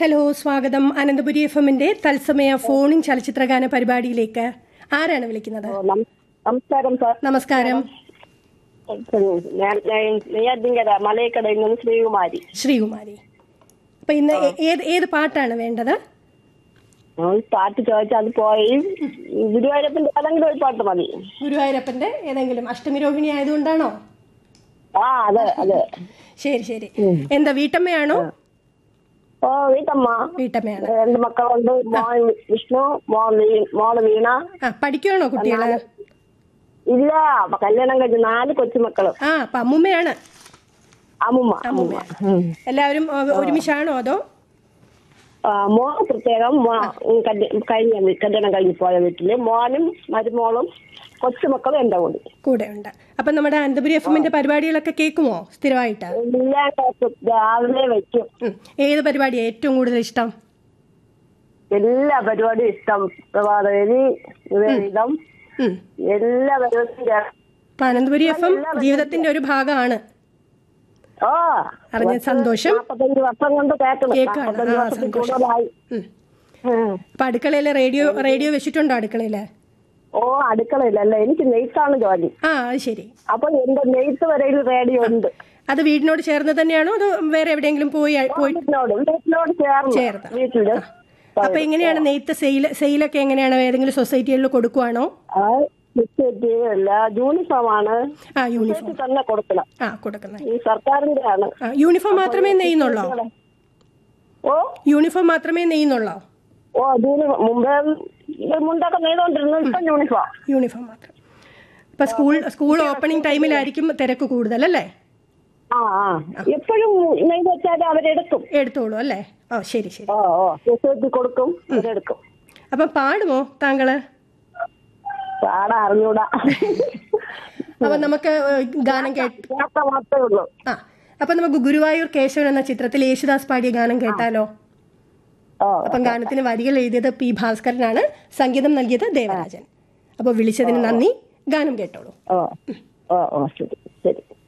Hello സ്വാഗതം Ananthapuri F എമ്മിന്റെ തത്സമയ ഫോണിൻ ചലച്ചിത്രഗാന പരിപാടിയിലേക്ക് ആരാണ് വിളിക്കുന്നത് ഓ, നം- നമസ്കാരം സാർ നമസ്കാരം ഞാൻ ഞാൻ- നെയ്യാറ്റിൻകര മലയക്കടയിൽ നിന്ന് ശ്രീകുമാരി ശ്രീകുമാരി അപ്പൊ ഇന്ന് ഏ- ഏത് ഏത് പാട്ടാണ് വേണ്ടത് ആ, പാട്ട് ചോദിച്ചാൽ അത് പോയി ഗുരുവായൂരപ്പന്റെ ഏതെങ്കിലും ഒരു പാട്ട് മതി ഗുരുവായൂരപ്പന്റെ ഏതെങ്കിലും അഷ്ടമി രോഹിണി ആയതുകൊണ്ടാണോ ആ അതെ അതെ ശരി ശരി എന്താ വീട്ടമ്മയാണോ ഓ വീട്ടമ്മ വീട്ടമ്മയാണ് രണ്ട് മക്കളുണ്ട് മോൻ വിഷ്ണു മോൻ വീ- മോള് വീണ ആ പഠിക്കുവാണോ കുട്ടികള് ഇല്ല അപ്പൊ കല്യാണം കഴിഞ്ഞ് നാല് കൊച്ചുമക്കള് ആ അപ്പൊ അമ്മുമ്മയാണ് അമ്മുമ്മ അമ്മുമ്മ ഉം. എല്ലാവരും ഒ- ഒരുമിച്ചാണോ അതോ ആ, മോൻ പ്രത്യേകം മോ- ഉം, കല്യ- കഴിഞ്ഞ വീ- കല്യാണം കഴിഞ്ഞ് പോയ വീട്ടില് മോനും മരുമോളും കൊച്ചുമക്കളും എന്റെ കൂടി കൂടെ ഉണ്ട് അപ്പൊ നമ്മുടെ അനന്തപുരി എഫ് എമ്മിന്റെ പരിപാടികളൊക്കെ കേൾക്കുമോ സ്ഥിരമായിട്ട് എല്ലാ ദിവസവും രാവിലെ വെക്കും ഉം. ഏത് പരിപാടിയാണ് ഏറ്റവും കൂടുതൽ ഇഷ്ടം എല്ലാ പരിപാടിയും ഇഷ്ടം പ്രഭാതവേദി നിവേദിതം ഉം. എല്ലാ പരിപാടിയും ഞാൻ- അപ്പൊ അനന്തപുരി എഫ് എം ജീവിതത്തിന്റെ ഒരു ഭാഗമാണ് ഓ അറിഞ്ഞ സന്തോഷം നാപ്പത്തഞ്ച് വർഷം കൊണ്ട് കേൾക്കണം കേൾക്കാണ്. നാപ്പത്തഞ്ച് ആ, വർഷത്തിൽ സന്തോഷം. കൂടുതലായി ഉം. ഉം. അപ്പൊ അടുക്കളയില് റേഡിയോ റേഡിയോ വെച്ചിട്ടുണ്ടോ അടുക്കളയില് ഓ അടുക്കളയിലല്ല എനിക്ക് നെയ്ത്താണ് ജോലി ആ അത് ശരി അപ്പൊ എന്റെ നെയ്ത്ത് വരയിൽ റേഡിയോ ഉണ്ട് അത് വീടിനോട് ചേർന്ന് തന്നെയാണോ അതോ വേറെ എവിടെയെങ്കിലും പോയി പോയി വീട്ടിനോട് വീട്ടിനോട് ചേർന്ന് ചേർന്ന്. വീട്ടില് അപ്പൊ എങ്ങനെയാണ് നെയ്ത്ത് സെയിൽ സെയിലൊക്കെ എങ്ങനെയാണ് ഏതെങ്കിലും സൊസൈറ്റികളിൽ കൊടുക്കുവാണോ ആ ബിസ്ക്കറ്റ് അല്ല യൂണിഫോം ആണ് ആ യൂണിഫോം ബിസ്ക്കറ്റ് തന്നെ കൊടുക്കണം ആ കൊടുക്കുന്നത് ഈ സർക്കാരിന്റെ ആണ് ആ യൂണിഫോം മാത്രമേ നെയ്യുന്നുള്ളോ ഓ യൂണിഫോം മാത്രമേ നെയ്യുന്നുള്ളോ ഓ യൂണിഫോം മുമ്പേ ഈ മുണ്ടൊക്കെ നെയ്തോണ്ടിരുന്നു ഇപ്പൊ യൂണിഫോം യൂണിഫോം മാത്രം ഇപ്പൊ സ്കൂൾ സ്കൂൾ ഓപ്പണിംഗ് ടൈമിലായിരിക്കും തിരക്ക് കൂടുതൽ അല്ലേ ആ ആ എപ്പോഴും നെയ്ത് വെച്ചാൽ അവരെടുക്കും എടുത്തോളൂ അല്ലേ ഓ ശരി ശരി ഓ ഓ സൊസൈറ്റി കൊടുക്കും അവരെടുക്കും അപ്പം പാടുമോ താങ്കള് പാടാ അറിഞ്ഞൂടാ അപ്പൊ നമുക്ക് ഏഹ്, ഗാനം കേട്ട് കേട്ട മാത്രമേ ഉള്ളൂ ആ അപ്പൊ നമുക്ക് ഗുരുവായൂർ കേശവൻ എന്ന ചിത്രത്തിൽ യേശുദാസ് പാടിയ ഗാനം കേട്ടാലോ ഓ അപ്പം ഗാനത്തിന് വരികൾ എഴുതിയത് പി ഭാസ്കരനാണ് സംഗീതം നൽകിയത് ദേവരാജൻ അപ്പോൾ വിളിച്ചതിന് നന്ദി ഗാനം കേട്ടോളൂ ഓ ഓ ഓ ശരി ശരി